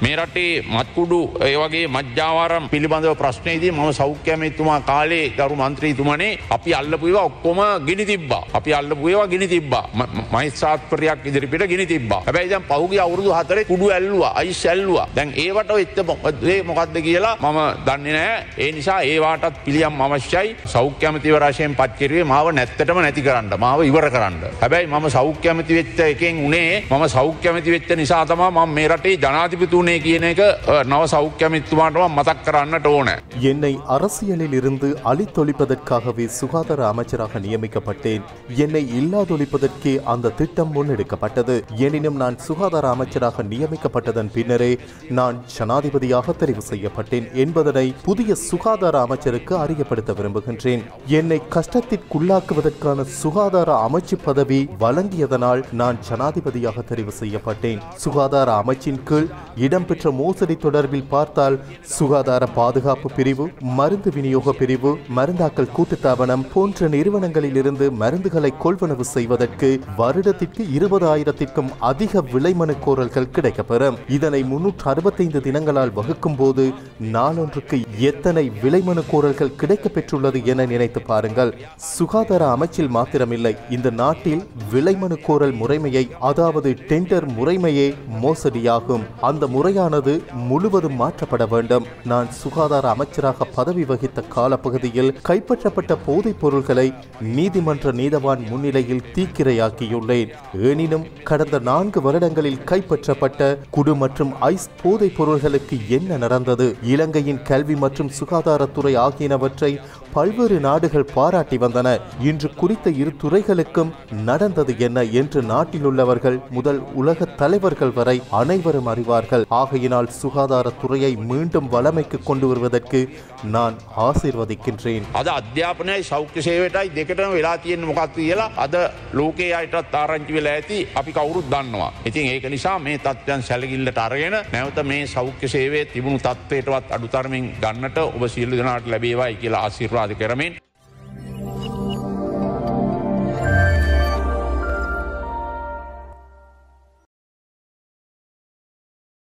මේ රටේ මත්කුඩු ඒ වගේ මජ්‍යාවාරම් පිළිබඳව ප්‍රශ්නයේදී මම සෞඛ්‍යමතුමා කාලේ ගරු මන්ත්‍රීතුමනේ අපි අල්ලපුව ඔක්කොම ගිනි තිබ්බා අපි අල්ලපුවා ගිනි තිබ්බා මයිස්ත්‍රාත්පරයක් ඉදිරිපිට ගිනි තිබ්බා හැබැයි දැන් පහුගිය අවුරුදු හතරේ කුඩු ඇල්ලුවා අයි සැල්ලුවා දැන් ඒවට එත්ත මොකදේ මොකක්ද කියලා මම දන්නේ නෑ ඒ නිසා ඒවාටත් පිළියම් අවශ්‍යයි සෞඛ්‍යමතිව රශයෙන් පත්කිරවේ මාව නැත්තටම නැති කරන්න මාව ඉවර කරන්න හැබැයි මම සෞඛ්‍යමති වෙච්ච එකෙන් උනේ මම සෞඛ්‍යමති වෙච්ච නිසා තමා ම මේ රටේ ජනාතිපිතුනේ කියන එක නව සෞඛ්‍යමිත්තුමාටම මතක් කරන්නට ඕන. என்னை அரசியலில் இருந்து அழித்தொழிப்பதற்காகவே சுகாதார அமைச்சராக நியமிக்கப்பட்டேன் என்னை இல்லாதொழிப்பதற்கே அந்த திட்டம் முன்னெடுக்கப்பட்டது எனினும் நான் சுகாதார அமைச்சராக நியமிக்கப்பட்டதன் பின்னரே நான் ஜனாதிபதியாக தெரிவு செய்யப்பட்டேன் என்பதனை புதிய சுகாதார அமைச்சருக்கு அறியப்படுத்த விரும்புகின்றேன் என்னை கஷ்டத்திற்குள்ளாக்குவதற்கான சுகாதார அமைச்சு பதவி வழங்கியதனால் நான் ஜனாதிபதியாக தெரிவு செய்யப்பட்டேன் சுகாதார அமைச்சின் கீழ் இடம்பெற்ற மோசடி தொடர்பில் பார்த்தால் சுகாதார பாதுகாப்பு பிரிவு மருந்து விநியோக பிரிவு மருந்தாக்கல் கூட்டுத்தாபனம் போன்ற நிறுவனங்களில் இருந்து மருந்துகளை கொள்வனவு செய்வதற்கு வருடத்திற்கு இருபதாயிரத்திற்கும் அதிக விலை மனு கோரல்கள் கிடைக்கப்பெறும் இதனை முன்னூற்று அறுபத்தைந்து தினங்களால் வகுக்கும் போது நாளொன்றுக்கு எத்தனை விலை மனு கோரல்கள் கிடைக்கப் பெற்றுள்ளது என நினைத்து பாருங்கள் சுகாதார அமைச்சில் மாத்திரமில்லை இந்த நாட்டில் விலை மனு கோரல் முறைமையை அதாவது டெண்டர் முறைமையே மோசடியாகும் அந்த முறையானது முழுவதும் மாற்றப்பட வேண்டும் நான் சுகாதார அமைச்சராக பதவி வகித்த காலப்பகுதியில் கைப்பற்றப்பட்ட போதைப் பொருட்களை நீதிமன்ற நீதவான் முன்னிலையில் தீக்கிரையாக்கியுள்ளேன் எனினும் கடந்த நான்கு வருடங்களில் கைப்பற்றப்பட்ட குடு மற்றும் ஐஸ் போதைப் பொருள்களுக்கு என்ன நடந்தது இலங்கையின் கல்வி மற்றும் சுகாதாரத்துறை ஆகியனவற்றை பல்வேறு நாடுகள் பாராட்டி வந்தன இன்று குறித்த இரு துறைகளுக்கும் நடந்தது என்ன என்று நாட்டில் உள்ளவர்கள் முதல் உலக தலைவர்கள் வரை அனைவரும் அறிவார்கள் ஆகையினால் சுகாதாரத்துறையை மீண்டும் வளமைக்கு கொண்டு வருவதற்கு நான் ஆசீர்வதிக்கின்றேன் අද අධ්‍යාපනයයි සෞඛ්‍ය සේවටයි දෙකටම වෙලා තියෙන මොකක්ද කියලා අද ලෝකයේ අයටත් ආරංචි වෙලා ඇති අපි කවුරුත් දන්නවා. ඉතින් ඒක නිසා මේ තත්ත්වයන් සැලකිල්ලට අරගෙන නැවත මේ සෞඛ්‍ය සේවේ තිබුණු තත්වයටවත් අඩුතරමින් ගන්නට ඔබ සියලු දෙනාට ලැබේවායි කියලා ආශිර්වාද කරමින්